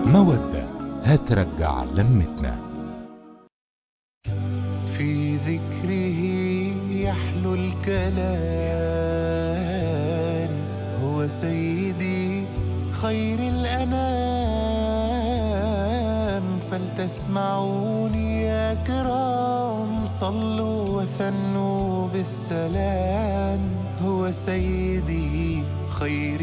مودة هترجع لمتنا في ذكره يحلو الكلام هو سيدي خير الأنام فلتسمعوني يا كرام صلوا وثنوا بالسلام هو سيدي خير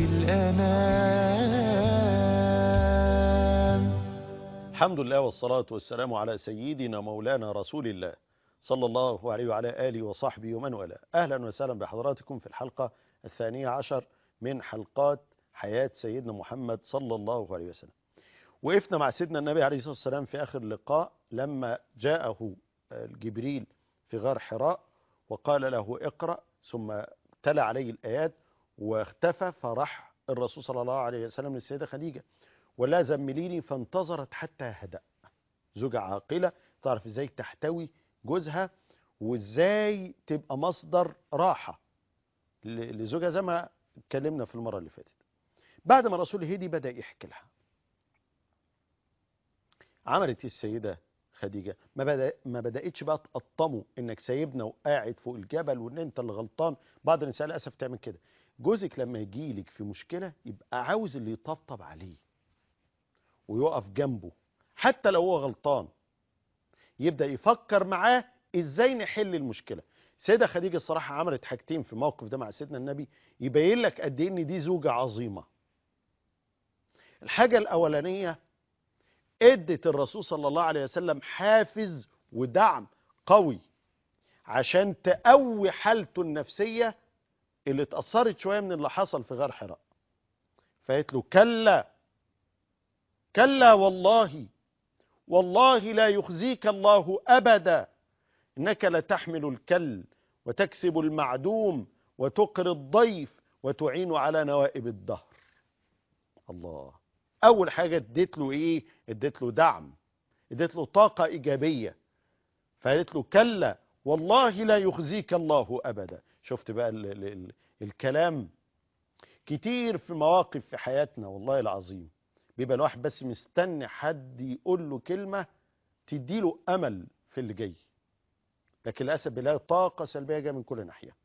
الأنام الحمد لله والصلاة والسلام على سيدنا مولانا رسول الله صلى الله عليه وعلى آله وصحبه ومن والاه أهلا وسهلا بحضراتكم في الحلقة الثانية عشر من حلقات حياة سيدنا محمد صلى الله عليه وسلم وقفنا مع سيدنا النبي عليه الصلاة والسلام في آخر اللقاء لما جاءه جبريل في غار حراء وقال له اقرأ ثم تلا عليه الآيات واختفى فراح الرسول صلى الله عليه وسلم للسيدة خديجة ولا زمليني فانتظرت حتى هدأ زوجة عاقلة تعرف ازاي تحتوي جوزها وازاي تبقى مصدر راحة ل- لزوجها زي ما اتكلمنا في المرة اللي فاتت بعد ما الرسول هدي بدأ يحكي لها عملت إيه السيدة خديجة ما, بدأ ما بدأتش بقى تقطمه انك سايبنا وقاعد فوق الجبل وان انت اللي غلطان بعض النساء للاسف تعمل كده جوزك لما يجيلك في مشكلة يبقى عاوز اللي يطبطب عليه ويقف جنبه حتى لو هو غلطان يبدأ يفكر معاه ازاي نحل المشكلة سيدة خديجة الصراحة عملت حاجتين في موقف ده مع سيدنا النبي يبين لك قد ايه ان دي زوجة عظيمة الحاجة الاولانية ادت الرسول صلى الله عليه وسلم حافز ودعم قوي عشان تقوي حالته النفسية اللي اتأثرت شوية من اللي حصل في غار حراء فقالت له كلا كلا والله والله لا يخزيك الله أبدا إنك لتحمل الكل وتكسب المعدوم وتقر الضيف وتعين على نوائب الدهر الله أول حاجة اديت له إيه اديت له دعم اديت له طاقة إيجابية فقالت له كلا والله لا يخزيك الله أبدا شفت بقى ال ال ال الكلام كتير في مواقف في حياتنا والله العظيم بيبقى الواحد بس مستني حد يقول له كلمة تديله أمل في اللي جاي لكن للأسف بيلاقي طاقة سلبية جاية من كل ناحية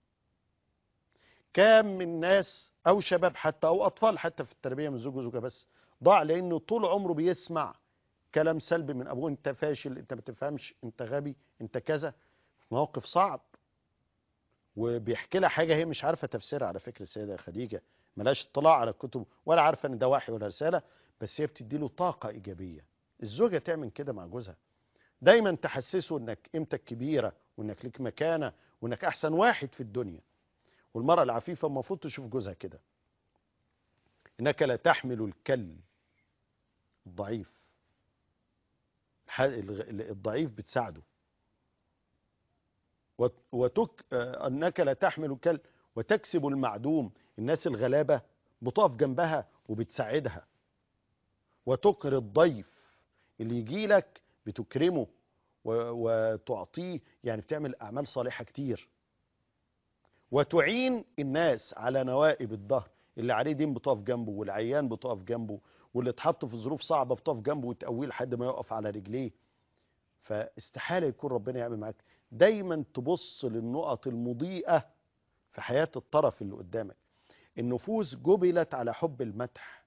كام من ناس أو شباب حتى أو أطفال حتى في التربية من زوج وزوجة بس ضاع لأنه طول عمره بيسمع كلام سلبي من أبوه أنت فاشل أنت ما تفهمش أنت غبي أنت كذا موقف صعب وبيحكي لها حاجة هي مش عارفة تفسيرها على فكرة السيدة خديجة ملاش اطلاع على الكتب ولا عارفة ان ده وحي ولا رسالة بس هي بتدي له طاقة إيجابية الزوجة تعمل كده مع جوزها دايما تحسسه انك قيمتك كبيرة وانك ليك مكانة وانك احسن واحد في الدنيا والمرأة العفيفة المفروض تشوف جوزها كده انك لا تحمل الكل الضعيف الح- الغ- الضعيف بتساعده وت- وتك آه، انك لا تحمل الكل وتكسب المعدوم الناس الغلابة بتقف جنبها وبتساعدها وتقر الضيف اللي يجي لك بتكرمه و- وتعطيه يعني بتعمل أعمال صالحة كتير وتعين الناس على نوائب الظهر اللي عليه دين بتقف جنبه والعيان بتقف جنبه واللي اتحط في ظروف صعبة بتقف جنبه وتقويه لحد ما يقف على رجليه فاستحالة يكون ربنا يعمل معاك دايما تبص للنقط المضيئة في حياة الطرف اللي قدامك النفوس جبلت على حب المدح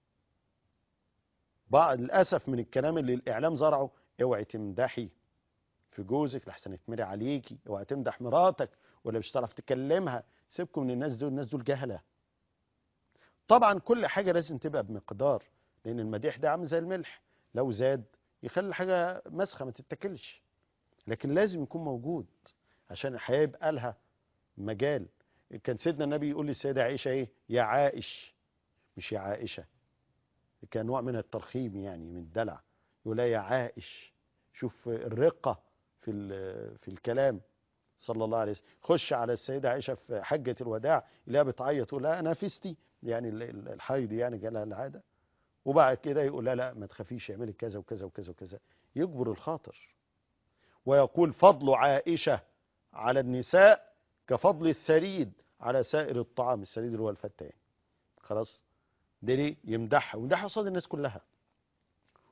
بعض للأسف من الكلام اللي الإعلام زرعه اوعي تمدحي في جوزك لحسن يتمري عليكي اوعي تمدح مراتك ولا مش هتعرف تكلمها سيبكم من الناس دول الناس دول جهلة طبعا كل حاجة لازم تبقى بمقدار لأن المديح ده عامل زي الملح لو زاد يخلي الحاجة مسخة ما تتاكلش لكن لازم يكون موجود عشان الحياة يبقى لها مجال كان سيدنا النبي يقول للسيدة عائشة ايه يا عائش مش يا عائشة كان نوع من الترخيم يعني من الدلع يقول لها يا عائش شوف الرقة في ال- في الكلام صلى الله عليه وسلم خش على السيدة عائشة في حجة الوداع اللي هي بتعيط تقول لها أنا فستي يعني ال- ال- الحيض يعني جالها العادة وبعد كده يقول لها لا ما تخافيش اعملي كذا وكذا وكذا وكذا يجبر الخاطر ويقول فضل عائشة على النساء كفضل الثريد على سائر الطعام الثريد اللي هو الفتة يعني خلاص ده ليه يمدحها ويمدحها قصاد الناس كلها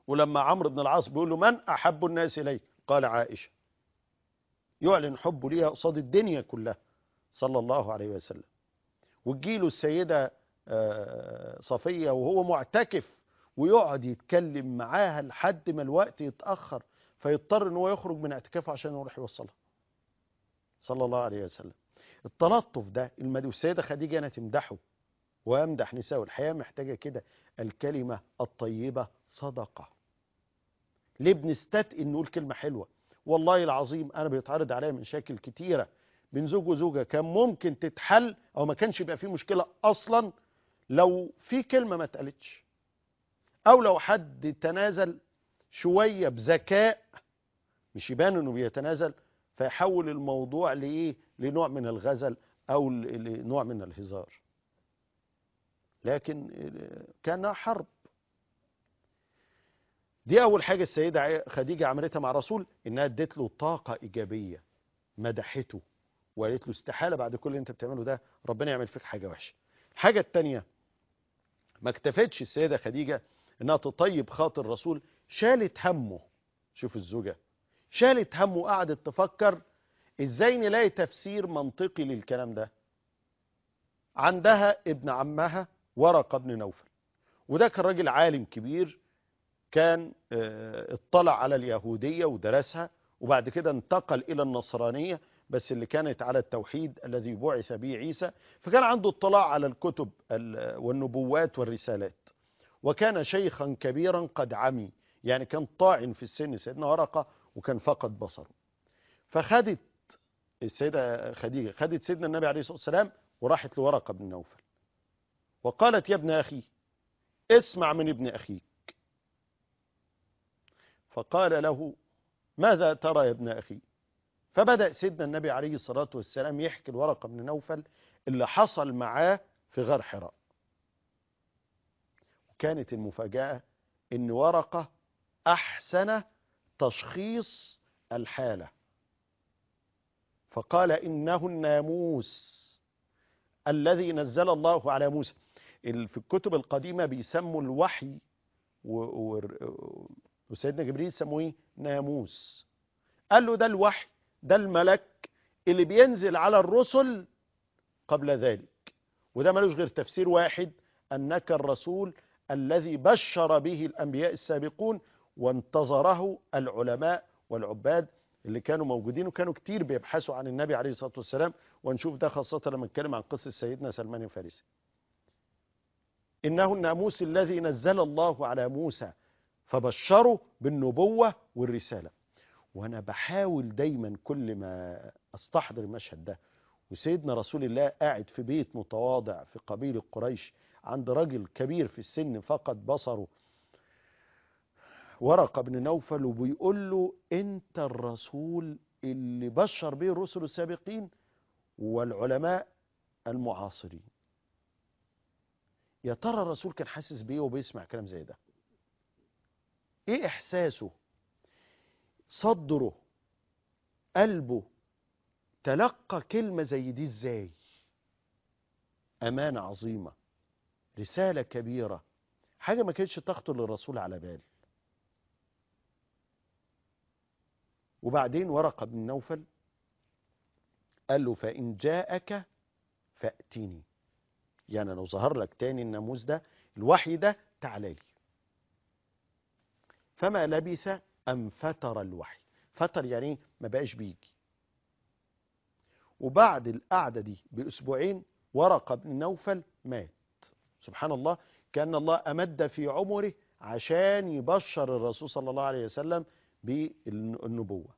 ولما عمرو بن العاص بيقول له من أحب الناس إليك قال عائشة يعلن حبه ليها قصاد الدنيا كلها صلى الله عليه وسلم وتجيله السيدة آه، صفية وهو معتكف ويقعد يتكلم معاها لحد ما الوقت يتأخر فيضطر ان هو يخرج من اعتكافه عشان يروح يوصلها صلى الله عليه وسلم التلطف ده المد- والسيدة خديجة أنا تمدحه وأمدح نساء الحياة محتاجة كده الكلمة الطيبة صدقة ليه بنستتقي نقول كلمة حلوة والله العظيم أنا بيتعرض عليا مشاكل كتيرة بين زوج وزوجة كان ممكن تتحل أو ما كانش يبقى فيه مشكلة أصلا لو في كلمة ما اتقالتش أو لو حد تنازل شوية بذكاء مش يبان انه بيتنازل فيحول الموضوع لايه لنوع من الغزل او ل- لنوع من الهزار لكن كان حرب دي اول حاجه السيده عي- خديجه عملتها مع الرسول انها ادت له طاقه ايجابيه مدحته وقالت له استحاله بعد كل اللي انت بتعمله ده ربنا يعمل فيك حاجه وحشه الحاجه الثانيه ما اكتفتش السيده خديجه انها تطيب خاطر الرسول شالت همه شوف الزوجه شالت همه وقعدت تفكر ازاي نلاقي تفسير منطقي للكلام ده عندها ابن عمها ورقه بن نوفل وده كان راجل عالم كبير كان آه، اطلع على اليهوديه ودرسها وبعد كده انتقل الى النصرانيه بس اللي كانت على التوحيد الذي بعث به عيسى فكان عنده اطلاع على الكتب ال- والنبوات والرسالات وكان شيخا كبيرا قد عمي يعني كان طاعن في السن سيدنا ورقه وكان فقد بصره فخدت السيدة خديجة خدت سيدنا النبي عليه الصلاة والسلام وراحت لورقة بن نوفل وقالت يا ابن أخي اسمع من ابن أخيك فقال له ماذا ترى يا ابن أخي فبدأ سيدنا النبي عليه الصلاة والسلام يحكي لورقة بن نوفل اللي حصل معاه في غار حراء وكانت المفاجأة ان ورقة أحسن تشخيص الحالة فقال إنه الناموس الذي نزل الله على موسى ال- في الكتب القديمة بيسموا الوحي و- و- وسيدنا جبريل سموه ايه ناموس قال له ده الوحي ده الملك اللي بينزل على الرسل قبل ذلك وده ملوش غير تفسير واحد أنك الرسول الذي بشر به الأنبياء السابقون وانتظره العلماء والعباد اللي كانوا موجودين وكانوا كتير بيبحثوا عن النبي عليه الصلاة والسلام ونشوف ده خاصة لما نتكلم عن قصة سيدنا سلمان الفارسي إنه الناموس الذي نزل الله على موسى فبشره بالنبوة والرسالة وأنا بحاول دايما كل ما أستحضر المشهد ده وسيدنا رسول الله قاعد في بيت متواضع في قبيل قريش عند رجل كبير في السن فقد بصره ورقة بن نوفل وبيقول له انت الرسول اللي بشر به الرسل السابقين والعلماء المعاصرين يا ترى الرسول كان حاسس بيه وبيسمع كلام زي ده ايه احساسه صدره قلبه تلقى كلمة زي دي ازاي امانة عظيمة رسالة كبيرة حاجة ما كانتش تخطر للرسول على بال وبعدين ورقة بن نوفل قال له فإن جاءك فأتني يعني لو ظهر لك تاني الناموس ده الوحي ده تعالى لي فما لبث أن فتر الوحي فتر يعني إيه؟ ما بقاش بيجي وبعد القعدة دي بأسبوعين ورقة بن نوفل مات سبحان الله كأن الله أمد في عمره عشان يبشر الرسول صلى الله عليه وسلم بالنبوة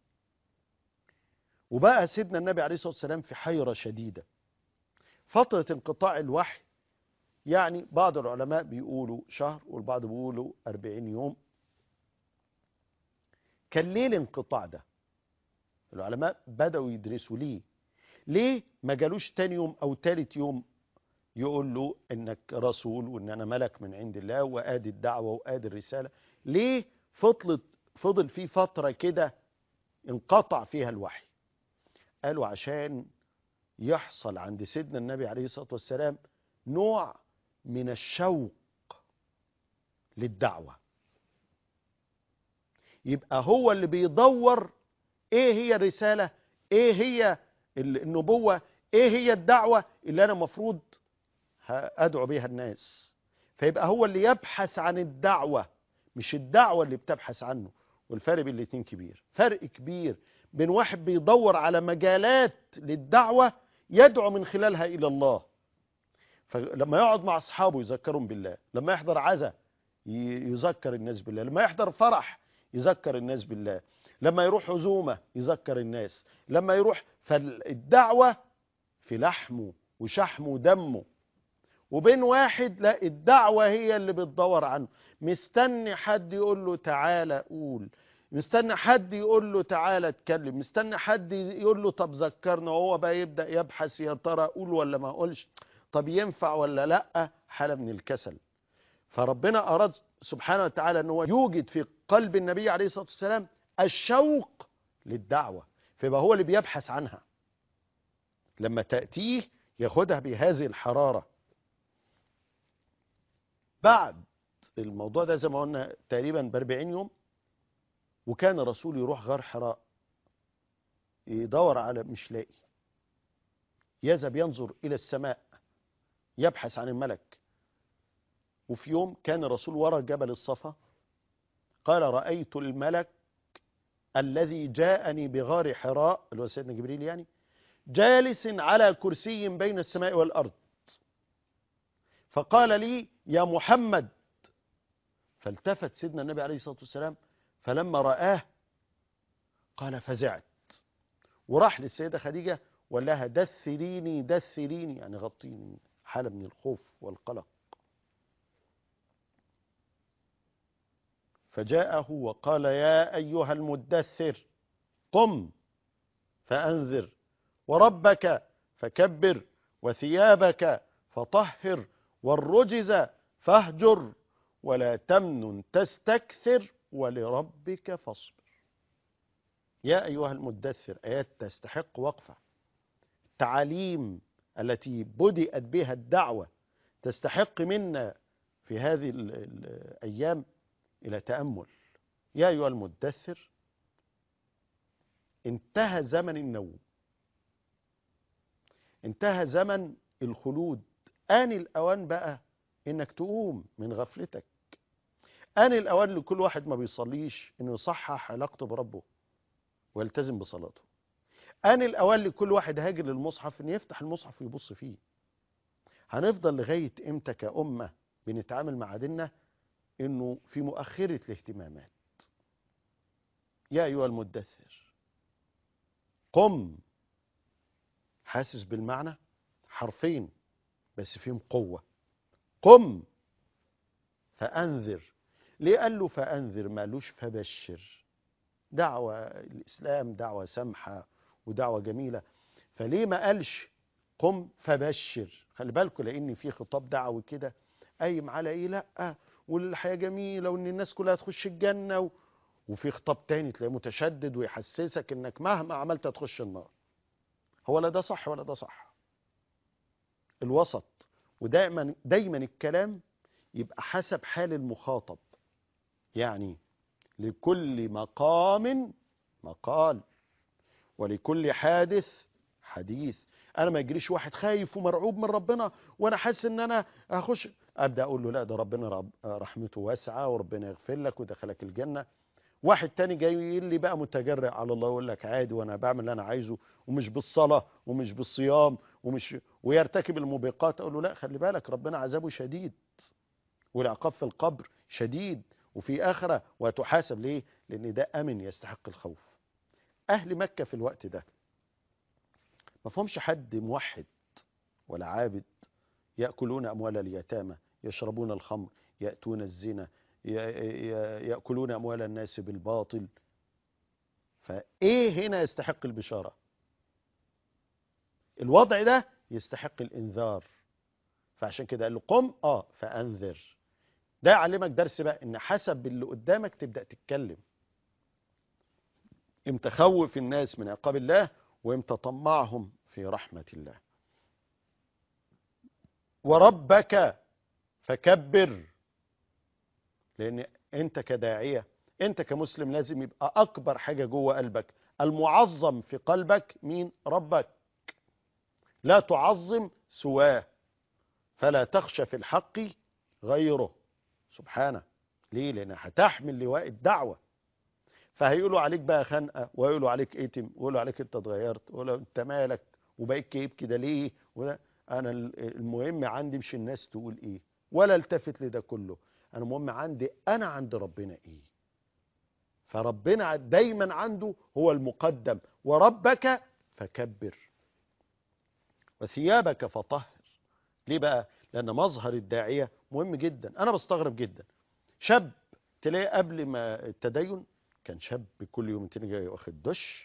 وبقى سيدنا النبي عليه الصلاة والسلام في حيرة شديدة فترة انقطاع الوحي يعني بعض العلماء بيقولوا شهر والبعض بيقولوا أربعين يوم كان ليه الانقطاع ده العلماء بدأوا يدرسوا ليه ليه ما جالوش تاني يوم أو تالت يوم يقول له انك رسول وان انا ملك من عند الله وادي الدعوه وادي الرساله ليه فضلت فضل في فتره كده انقطع فيها الوحي قالوا عشان يحصل عند سيدنا النبي عليه الصلاه والسلام نوع من الشوق للدعوه يبقى هو اللي بيدور ايه هي الرسالة ايه هي ال- النبوة ايه هي الدعوة اللي انا مفروض ادعو بيها الناس فيبقى هو اللي يبحث عن الدعوة مش الدعوة اللي بتبحث عنه والفرق بين الاتنين كبير فرق كبير بين واحد بيدور على مجالات للدعوة يدعو من خلالها إلى الله فلما يقعد مع أصحابه يذكرهم بالله لما يحضر عزا ي- يذكر الناس بالله لما يحضر فرح يذكر الناس بالله لما يروح عزومة يذكر الناس لما يروح فالدعوة في لحمه وشحمه ودمه وبين واحد لا الدعوة هي اللي بتدور عنه مستني حد يقول له تعالى قول مستني حد يقول له تعالى اتكلم مستني حد يقول له طب ذكرنا وهو بقى يبدأ يبحث يا ترى اقول ولا ما اقولش طب ينفع ولا لا حالة من الكسل فربنا أراد سبحانه وتعالى أنه يوجد في قلب النبي عليه الصلاة والسلام الشوق للدعوة فيبقى هو اللي بيبحث عنها لما تأتيه ياخدها بهذه الحرارة بعد الموضوع ده زي ما قلنا تقريبا ب 40 يوم وكان الرسول يروح غار حراء يدور على مش لاقي يذهب ينظر إلى السماء يبحث عن الملك وفي يوم كان الرسول وراء جبل الصفا قال رأيت الملك الذي جاءني بغار حراء اللي هو سيدنا جبريل يعني جالس على كرسي بين السماء والأرض فقال لي يا محمد فالتفت سيدنا النبي عليه الصلاة والسلام فلما رآه قال فزعت وراح للسيدة خديجة وقال لها دثريني دثريني يعني غطيني حالة من الخوف والقلق فجاءه وقال يا أيها المدثر قم فأنذر وربك فكبر وثيابك فطهر والرجز فاهجر ولا تمنن تستكثر ولربك فاصبر يا أيها المدثر آيات تستحق وقفة التعاليم التي بدأت بها الدعوة تستحق منا في هذه ال- ال- الأيام إلى تأمل يا أيها المدثر انتهى زمن النوم انتهى زمن الخلود آن الأوان بقى إنك تقوم من غفلتك آن الأوان لكل واحد ما بيصليش إنه يصحح علاقته بربه ويلتزم بصلاته آن الأوان لكل واحد هاجر للمصحف إنه يفتح المصحف ويبص فيه هنفضل لغاية إمتى كأمة بنتعامل مع ديننا إنه في مؤخرة الاهتمامات يا أيها المدثر قم حاسس بالمعنى حرفين بس فيهم قوة قم فأنذر ليه قال له فأنذر مالوش فبشر دعوة الإسلام دعوة سمحة ودعوة جميلة فليه ما قالش قم فبشر خلي بالكم لأن في خطاب دعوي كده قايم على إيه لأ والحياة جميلة وإن الناس كلها تخش الجنة و... وفي خطاب تاني تلاقيه متشدد ويحسسك إنك مهما عملت هتخش النار هو لا ده صح ولا ده صح الوسط ودايما دايما الكلام يبقى حسب حال المخاطب يعني لكل مقام مقال ولكل حادث حديث انا ما يجريش واحد خايف ومرعوب من ربنا وانا حاسس ان انا هخش ابدا اقول له لا ده ربنا رب رحمته واسعه وربنا يغفر لك ودخلك الجنه واحد تاني جاي يقول لي بقى متجرئ على الله يقول لك عادي وانا بعمل اللي انا عايزه ومش بالصلاه ومش بالصيام ومش ويرتكب الموبقات اقول له لا خلي بالك ربنا عذابه شديد والعقاب في القبر شديد وفي اخره وتحاسب ليه لان ده امن يستحق الخوف اهل مكه في الوقت ده ما فهمش حد موحد ولا عابد ياكلون اموال اليتامى يشربون الخمر ياتون الزنا ي- ي- ياكلون اموال الناس بالباطل فايه هنا يستحق البشاره الوضع ده يستحق الانذار فعشان كده قال له قم اه فانذر ده يعلمك درس بقى ان حسب اللي قدامك تبدا تتكلم امتى خوف الناس من عقاب الله وامتى طمعهم في رحمه الله وربك فكبر لان انت كداعيه انت كمسلم لازم يبقى اكبر حاجة جوه قلبك المعظم في قلبك مين ربك لا تعظم سواه فلا تخشى في الحق غيره سبحانه ليه لان هتحمل لواء الدعوة فهيقولوا عليك بقى خنقة ويقولوا عليك اتم ويقولوا عليك انت اتغيرت ويقولوا انت مالك وبقيت كيب كده ليه وده انا المهم عندي مش الناس تقول ايه ولا التفت لده كله انا المهم عندي انا عند ربنا ايه فربنا دايما عنده هو المقدم وربك فكبر وثيابك فطهر ليه بقى لان مظهر الداعية مهم جدا انا بستغرب جدا شاب تلاقي قبل ما التدين كان شاب كل يوم تاني جاي واخد دش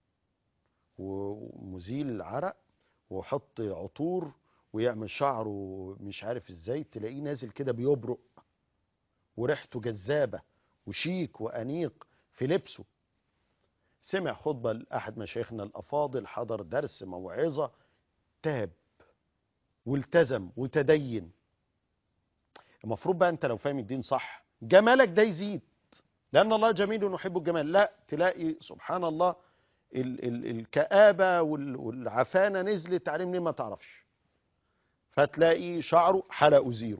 ومزيل عرق ويحط عطور ويعمل شعره مش عارف ازاي تلاقيه نازل كده بيبرق وريحته جذابة وشيك وأنيق في لبسه سمع خطبة لأحد مشايخنا الأفاضل حضر درس موعظة تاب والتزم وتدين المفروض بقى انت لو فاهم الدين صح جمالك ده يزيد لأن الله جميل يحب الجمال لا تلاقي سبحان الله ال ال الكآبة وال والعفانة نزلت عليه منين ما تعرفش فتلاقي شعره حلقه زيرو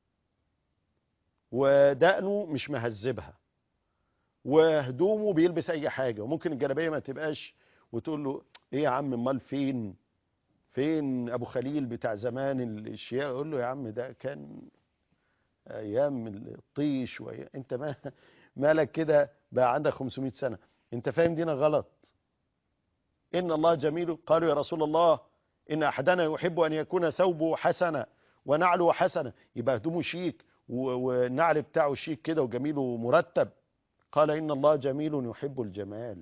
ودقنه مش مهذبها وهدومه بيلبس اي حاجة وممكن الجلابية ما تبقاش وتقول له ايه يا عم امال فين فين ابو خليل بتاع زمان الشياء يقول له يا عم ده كان ايام الطيش وأي... انت ما مالك كده بقى عندك 500 سنة انت فاهم دينا غلط ان الله جميل قالوا يا رسول الله ان احدنا يحب ان يكون ثوبه حسنا ونعله حسنا يبقى هدومه شيك والنعل بتاعه شيك كده وجميل ومرتب قال ان الله جميل يحب الجمال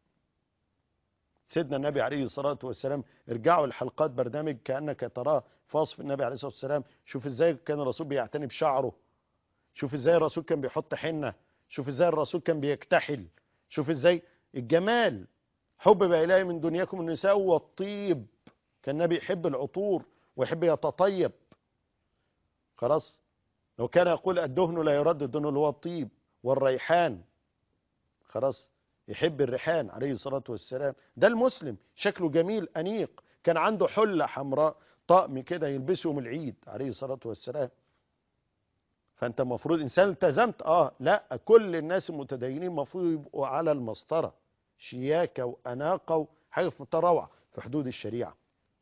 سيدنا النبي عليه الصلاة والسلام ارجعوا لحلقات برنامج كأنك تراه في وصف النبي عليه الصلاة والسلام شوف ازاي كان الرسول بيعتني بشعره شوف ازاي الرسول كان بيحط حنة شوف ازاي الرسول كان بيكتحل شوف ازاي الجمال حبب إلهي من دنياكم النساء والطيب كان النبي يحب العطور ويحب يتطيب خلاص لو كان يقول الدهن لا يرد الدهن اللي هو الطيب والريحان خلاص يحب الريحان عليه الصلاة والسلام ده المسلم شكله جميل أنيق كان عنده حلة حمراء طقم كده يلبسه يوم العيد عليه الصلاة والسلام فأنت المفروض إنسان التزمت آه لا كل الناس المتدينين المفروض يبقوا على المسطرة شياكة وأناقة وحاجة في منتهى الروعة في حدود الشريعة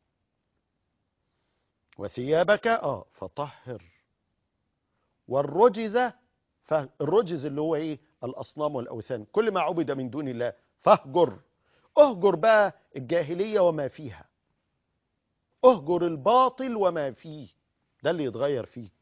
وثيابك اه فطهر والرجز فالرجز اللي هو ايه الاصنام والاوثان كل ما عبد من دون الله فاهجر اهجر بقى الجاهلية وما فيها اهجر الباطل وما فيه ده اللي يتغير فيك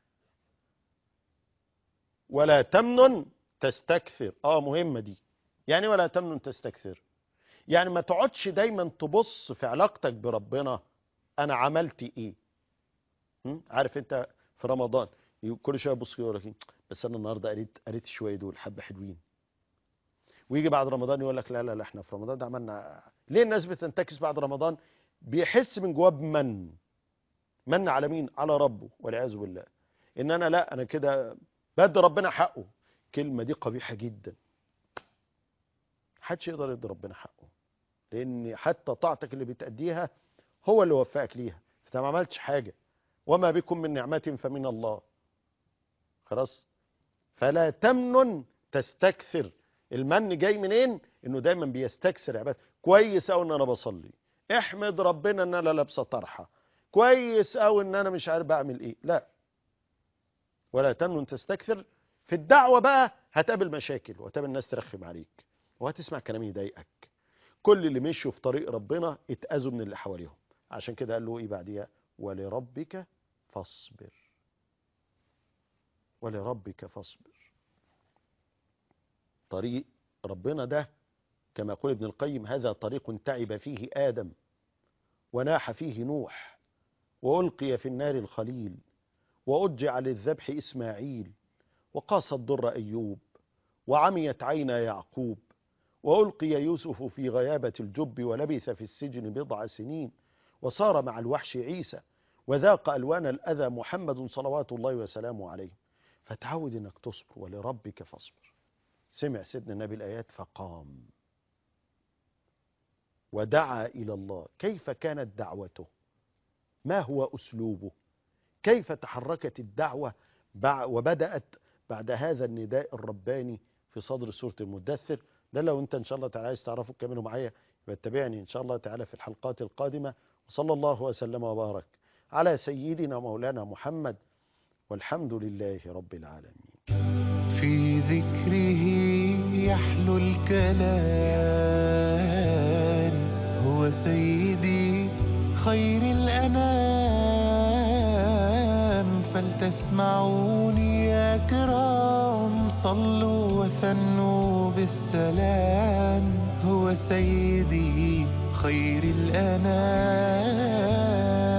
ولا تمنن تستكثر اه مهمة دي يعني ولا تمنن تستكثر يعني ما تقعدش دايما تبص في علاقتك بربنا انا عملت ايه م? عارف انت في رمضان كل شويه يبص يقول لك بس انا النهارده قريت قريت شويه دول حبه حلوين ويجي بعد رمضان يقول لك لا لا لا احنا في رمضان ده عملنا ليه الناس بتنتكس بعد رمضان بيحس من جواه بمن من على مين على ربه والعياذ بالله ان انا لا انا كده بدي ربنا حقه الكلمه دي قبيحه جدا محدش يقدر يدي ربنا حقه لان حتى طاعتك اللي بتأديها هو اللي وفقك ليها انت ما عملتش حاجه وما بكم من نعمة فمن الله خلاص فلا تمنن تستكثر المن جاي منين انه دايما بيستكثر عبادة كويس او ان انا بصلي احمد ربنا ان انا لابسه طرحه كويس او ان انا مش عارف بعمل ايه لا ولا تمنن تستكثر في الدعوه بقى هتقابل مشاكل وهتقابل الناس ترخم عليك وهتسمع كلام يضايقك كل اللي مشوا في طريق ربنا اتاذوا من اللي حواليهم عشان كده قال له ايه بعديها ولربك فاصبر ولربك فاصبر طريق ربنا ده كما يقول ابن القيم هذا طريق تعب فيه آدم وناح فيه نوح وألقي في النار الخليل وأجع للذبح إسماعيل وقاس الضر أيوب وعميت عينا يعقوب وألقي يوسف في غيابة الجب ولبث في السجن بضع سنين وصار مع الوحش عيسى وذاق ألوان الأذى محمد صلوات الله وسلامه عليه فتعود أنك تصبر ولربك فاصبر سمع سيدنا النبي الآيات فقام ودعا إلى الله كيف كانت دعوته ما هو أسلوبه كيف تحركت الدعوة بع- وبدأت بعد هذا النداء الرباني في صدر سورة المدثر ده لو انت ان شاء الله تعالى عايز تعرفوا كملوا معايا يبقى اتبعني ان شاء الله تعالى في الحلقات القادمة وصلى الله وسلم وبارك على سيدنا مولانا محمد والحمد لله رب العالمين في ذكره يحلو الكلام هو سيدي خير الأنام فلتسمعوني يا كرام صلوا وثنوا بالسلام هو سيدي خير الأنام